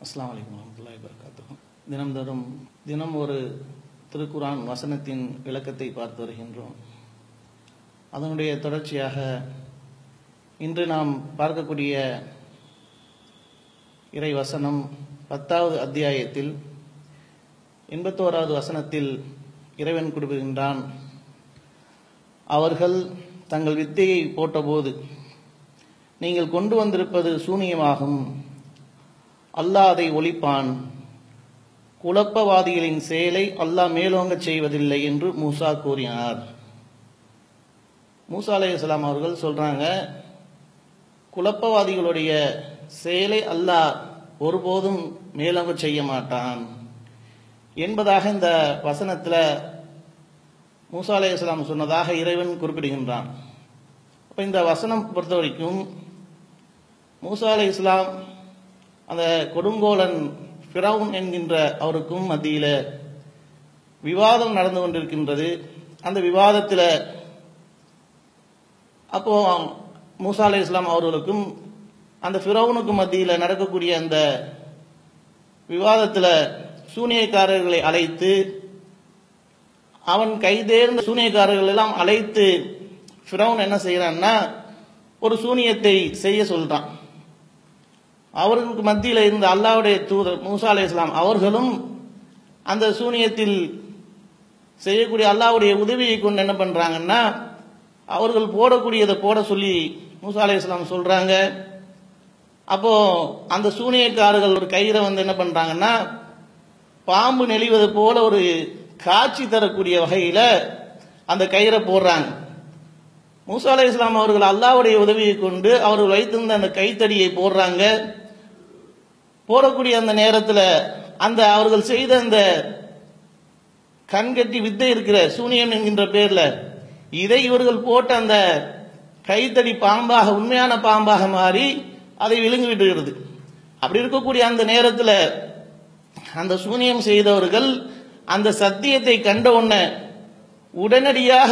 அஸ்ஸலாமு அலைக்கும் வரமத்துல்லாஹி வபரகாத்துஹு தினம்தோறும் தினம் ஒரு திருக்குரான் வசனத்தின் விளக்கத்தை பார்த்து வருகின்றோம் அதனுடைய தொடர்ச்சியாக இன்று நாம் பார்க்கக்கூடிய இறை வசனம் பத்தாவது அத்தியாயத்தில் எண்பத்தோராவது வசனத்தில் இறைவன் குறிப்பிடுகின்றான் அவர்கள் தங்கள் வித்தையை போட்டபோது நீங்கள் கொண்டு வந்திருப்பது சூனியமாகும் அல்லாஹ் அதை ஒழிப்பான் குழப்பவாதிகளின் செயலை அல்லாஹ் மேலோங்கச் செய்வதில்லை என்று மூசா கூறினார் மூசா அலையாம் அவர்கள் சொல்றாங்க குழப்பவாதிகளுடைய செயலை அல்லாஹ் ஒருபோதும் மேலோங்க செய்ய மாட்டான் என்பதாக இந்த வசனத்தில் மூசா அலையாம் சொன்னதாக இறைவன் குறிப்பிடுகின்றான் அப்போ இந்த வசனம் பொறுத்த வரைக்கும் மூசா அலை இஸ்லாம் அந்த கொடுங்கோலன் ஃபிரவுன் என்கின்ற அவருக்கும் மத்தியில் விவாதம் நடந்து கொண்டிருக்கின்றது அந்த விவாதத்தில் அப்போ மூசா அலை இஸ்லாம் அவர்களுக்கும் அந்த ஃபிரவுனுக்கும் மத்தியில் நடக்கக்கூடிய அந்த விவாதத்தில் சூனியக்காரர்களை அழைத்து அவன் கைதேர்ந்த சூனியக்காரர்கள் எல்லாம் அழைத்து ஃபிரவுன் என்ன செய்யறான்னா ஒரு சூனியத்தை செய்ய சொல்றான் அவர்களுக்கு மத்தியில் இருந்த அல்லாவுடைய தூதர் மூசா அலை இஸ்லாம் அவர்களும் அந்த சூனியத்தில் செய்யக்கூடிய அல்லாவுடைய உதவியை கொண்டு என்ன பண்றாங்கன்னா அவர்கள் போடக்கூடியதை போட சொல்லி மூசா அலை இஸ்லாம் சொல்றாங்க அப்போ அந்த சூனியக்காரர்கள் ஒரு கயிறை வந்து என்ன பண்றாங்கன்னா பாம்பு நெளிவது போல ஒரு காட்சி தரக்கூடிய வகையில அந்த கயிறை போடுறாங்க மூசா அலை இஸ்லாம் அவர்கள் அல்லாவுடைய உதவியை கொண்டு அவர்கள் வைத்திருந்த அந்த கைத்தடியை போடுறாங்க போடக்கூடிய அந்த நேரத்தில் அந்த அவர்கள் செய்த அந்த கண்கட்டி வித்தை இருக்கிற சூனியம் என்கின்ற பேர்ல இதை இவர்கள் போட்ட அந்த கைத்தடி பாம்பாக உண்மையான பாம்பாக மாறி அதை விழுங்கி விடுகிறது அப்படி இருக்கக்கூடிய அந்த நேரத்தில் அந்த சூனியம் செய்தவர்கள் அந்த சத்தியத்தை கண்ட உடனே உடனடியாக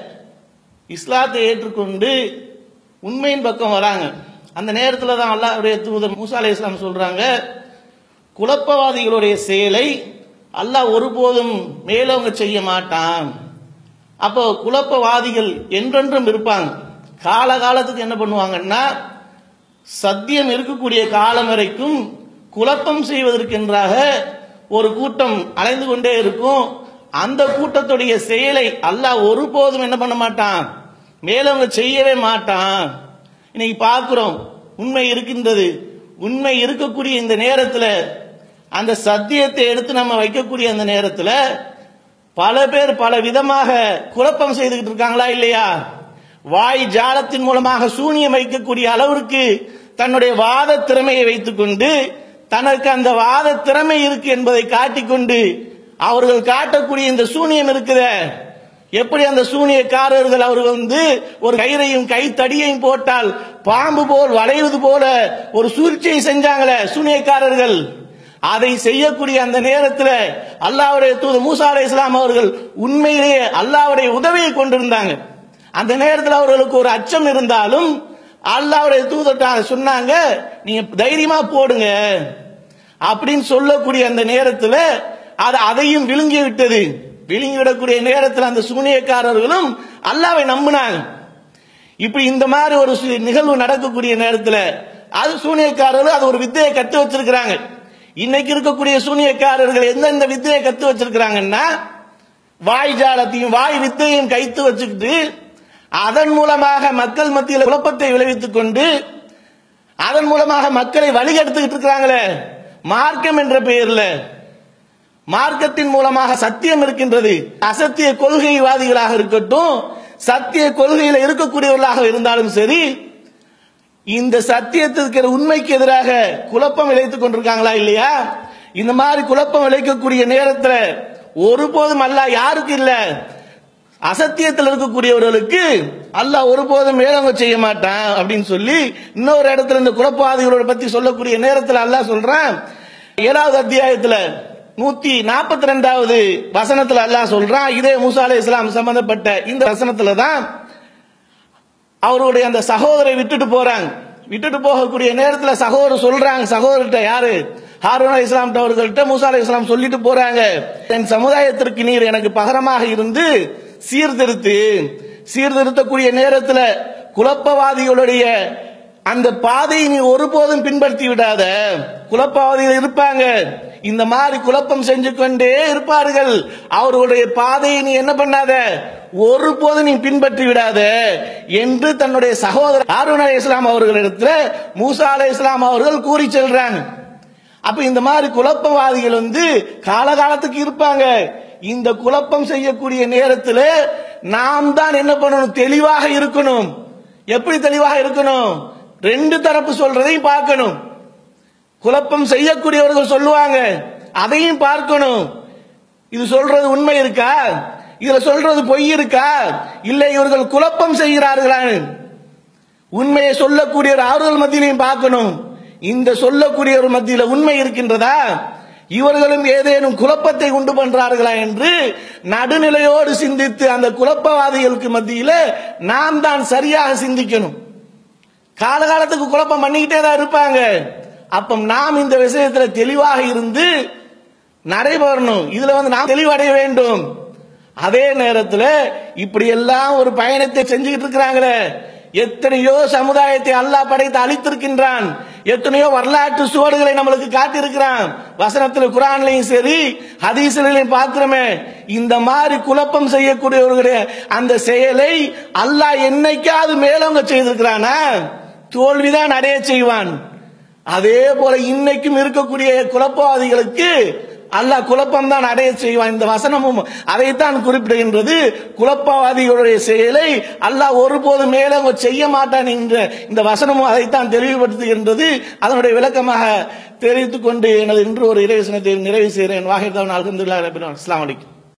இஸ்லாத்தை ஏற்றுக்கொண்டு உண்மையின் பக்கம் வராங்க அந்த நேரத்தில் தான் அல்லாஹ்வுடைய தூதர் மூசா அலை இஸ்லாம் சொல்றாங்க குழப்பவாதிகளுடைய செயலை அல்லாஹ் ஒருபோதும் மேலவங்க செய்ய மாட்டான் அப்போ குழப்பவாதிகள் என்றென்றும் இருப்பாங்க காலகாலத்துக்கு என்ன பண்ணுவாங்கன்னா சத்தியம் இருக்கக்கூடிய காலம் வரைக்கும் குழப்பம் செய்வதற்கென்றாக ஒரு கூட்டம் அலைந்து கொண்டே இருக்கும் அந்த கூட்டத்துடைய செயலை அல்லாஹ் ஒருபோதும் என்ன பண்ண மாட்டான் மேலவங்க செய்யவே மாட்டான் இன்னைக்கு பார்க்கிறோம் உண்மை இருக்கின்றது உண்மை இருக்கக்கூடிய இந்த நேரத்தில் அந்த சத்தியத்தை எடுத்து நம்ம வைக்கக்கூடிய அந்த நேரத்தில் பல பேர் பல விதமாக குழப்பம் செய்துகிட்டு இருக்காங்களா இல்லையா வாய் ஜாலத்தின் மூலமாக சூனியம் வைக்கக்கூடிய அளவிற்கு தன்னுடைய வாத திறமையை வைத்துக்கொண்டு தனக்கு அந்த வாத திறமை இருக்கு என்பதை காட்டிக்கொண்டு அவர்கள் காட்டக்கூடிய இந்த சூனியம் இருக்குத எப்படி அந்த சூனியக்காரர்கள் அவர்கள் வந்து ஒரு கயிறையும் கைத்தடியையும் போட்டால் பாம்பு போல் வளைவது போல ஒரு சூழ்ச்சியை செஞ்சாங்களே சூனியக்காரர்கள் அதை செய்யக்கூடிய அந்த நேரத்தில் அல்லாவுடைய தூது மூசா அலை இஸ்லாம் அவர்கள் உண்மையிலேயே அல்லாவுடைய உதவியை கொண்டிருந்தாங்க அந்த நேரத்தில் அவர்களுக்கு ஒரு அச்சம் இருந்தாலும் அல்லாவுடைய தூதட்டாக சொன்னாங்க நீங்க தைரியமா போடுங்க அப்படின்னு சொல்லக்கூடிய அந்த நேரத்தில் அது அதையும் விழுங்கி விட்டது விழுங்கி விடக்கூடிய நேரத்தில் அந்த சூனியக்காரர்களும் அல்லாவை நம்பினாங்க இப்படி இந்த மாதிரி ஒரு நிகழ்வு நடக்கக்கூடிய நேரத்தில் அது சூனியக்காரர்கள் அது ஒரு வித்தையை கத்து வச்சிருக்கிறாங்க இன்னைக்கு இருக்கக்கூடிய சூனியக்காரர்கள் எந்தெந்த வித்தையை கத்து வச்சிருக்கிறாங்கன்னா வாய் ஜாலத்தையும் வாய் வித்தையும் கைத்து வச்சுக்கிட்டு அதன் மூலமாக மக்கள் மத்தியில் குழப்பத்தை விளைவித்துக் கொண்டு அதன் மூலமாக மக்களை வழிகெடுத்துக்கிட்டு இருக்கிறாங்களே மார்க்கம் என்ற பெயர்ல மார்க்கத்தின் மூலமாக சத்தியம் இருக்கின்றது அசத்திய கொள்கைவாதிகளாக இருக்கட்டும் சத்திய கொள்கையில இருக்கக்கூடியவர்களாக இருந்தாலும் சரி இந்த சத்தியத்திற்கு உண்மைக்கு எதிராக குழப்பம் விளைத்துக் கொண்டிருக்காங்களா இல்லையா இந்த மாதிரி குழப்பம் விளைக்கக்கூடிய நேரத்தில் ஒருபோதும் அல்ல யாருக்கு இல்ல அசத்தியத்தில் இருக்கக்கூடியவர்களுக்கு அல்லாஹ் ஒருபோதும் மேலவங்க செய்ய மாட்டான் அப்படின்னு சொல்லி இன்னொரு இடத்துல இந்த குழப்பவாதிகளோட பத்தி சொல்லக்கூடிய நேரத்தில் அல்லாஹ் சொல்றான் ஏழாவது அத்தியாயத்துல நூத்தி நாற்பத்தி ரெண்டாவது வசனத்துல அல்லாஹ் சொல்றான் இதே மூசா அலை இஸ்லாம் சம்பந்தப்பட்ட இந்த வசனத்துல தான் அவருடைய அந்த சகோதரை விட்டுட்டு போறாங்க விட்டுட்டு போகக்கூடிய நேரத்தில் சகோதரர் சொல்றாங்க சகோதரர்கிட்ட யாரு ஹாரூன் அலி இஸ்லாம் அவர்கள்ட்ட மூசா அலி இஸ்லாம் சொல்லிட்டு போறாங்க என் சமுதாயத்திற்கு நீர் எனக்கு பகரமாக இருந்து சீர்திருத்து சீர்திருத்தக்கூடிய நேரத்தில் குழப்பவாதிகளுடைய அந்த பாதையை நீ ஒருபோதும் பின்பற்றி விடாத குழப்பவாதிகள் இருப்பாங்க இந்த மாதிரி குழப்பம் செஞ்சு கொண்டே இருப்பார்கள் அவர்களுடைய பாதையை நீ என்ன பண்ணாத ஒருபோதும் நீ பின்பற்றி விடாத என்று தன்னுடைய சகோதரர் ஹாரூன் அலி இஸ்லாம் அவர்களிடத்துல மூசா அலி இஸ்லாம் அவர்கள் கூறி செல்றாங்க அப்ப இந்த மாதிரி குழப்பவாதிகள் வந்து காலகாலத்துக்கு இருப்பாங்க இந்த குழப்பம் செய்யக்கூடிய நேரத்தில் நாம் தான் என்ன பண்ணணும் தெளிவாக இருக்கணும் எப்படி தெளிவாக இருக்கணும் ரெண்டு தரப்பு சொல்றதையும் பார்க்கணும் குழப்பம் செய்யக்கூடியவர்கள் சொல்லுவாங்க அதையும் பார்க்கணும் இது சொல்றது உண்மை இருக்கா இதுல சொல்றது பொய் இருக்கா இல்லை இவர்கள் குழப்பம் செய்கிறார்களா உண்மையை சொல்லக்கூடிய அவர்கள் மத்தியிலையும் பார்க்கணும் இந்த சொல்லக்கூடியவர் மத்தியில உண்மை இருக்கின்றதா இவர்களும் ஏதேனும் குழப்பத்தை உண்டு பண்றார்களா என்று நடுநிலையோடு சிந்தித்து அந்த குழப்பவாதிகளுக்கு மத்தியில நாம் தான் சரியாக சிந்திக்கணும் காலகாலத்துக்கு குழப்பம் பண்ணிக்கிட்டே தான் இருப்பாங்க அப்ப நாம் இந்த விஷயத்துல தெளிவாக இருந்து நடைபெறணும் இதுல வந்து நாம் தெளிவடைய வேண்டும் அதே நேரத்தில் இப்படி எல்லாம் ஒரு பயணத்தை செஞ்சுக்கிட்டு இருக்கிறாங்களே எத்தனையோ சமுதாயத்தை அல்லாஹ் படைத்து அழித்திருக்கின்றான் எத்தனையோ வரலாற்று சுவடுகளை நம்மளுக்கு காட்டியிருக்கிறான் வசனத்தில் குரான்லையும் சரி ஹதீஸ்லையும் பார்க்கிறோமே இந்த மாதிரி குழப்பம் செய்யக்கூடியவர்களுடைய அந்த செயலை அல்லாஹ் என்னைக்காவது மேலவங்க செய்திருக்கிறானா தோல்விதான் அடைய செய்வான் அதே போல இன்னைக்கும் இருக்கக்கூடிய குழப்பவாதிகளுக்கு அல்லாஹ் குழப்பம் தான் அடைய செய்வான் இந்த வசனமும் அதைத்தான் குறிப்பிடுகின்றது குழப்பவாதிகளுடைய செயலை அல்லாஹ் ஒருபோதும் மேலே செய்ய மாட்டான் என்ற இந்த வசனமும் அதைத்தான் தெளிவுபடுத்துகின்றது அதனுடைய விளக்கமாக தெரிவித்துக் கொண்டு எனது இன்று ஒரு இறைவசனத்தை நிறைவு செய்கிறேன் வாகிர்தான் அலமதுல்லா அஸ்லாம் வலைக்கும்